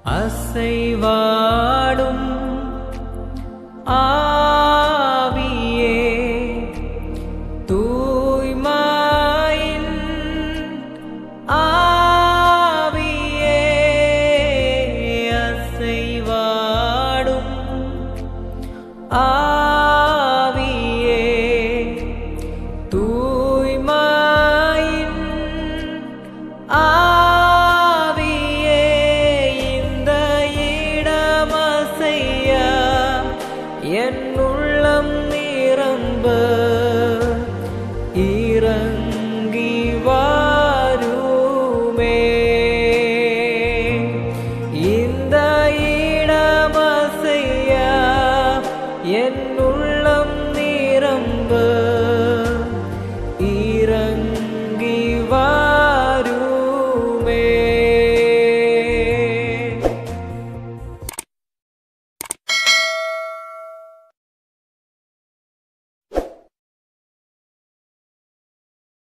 அசைவாடும் ஆவியே தூய்மாயின் ஆவியே அசைவாடும் ஆவியே தூய்மாயின் ஆவியே இந்த இடமசைய என் உள்ளம் நிரம்ப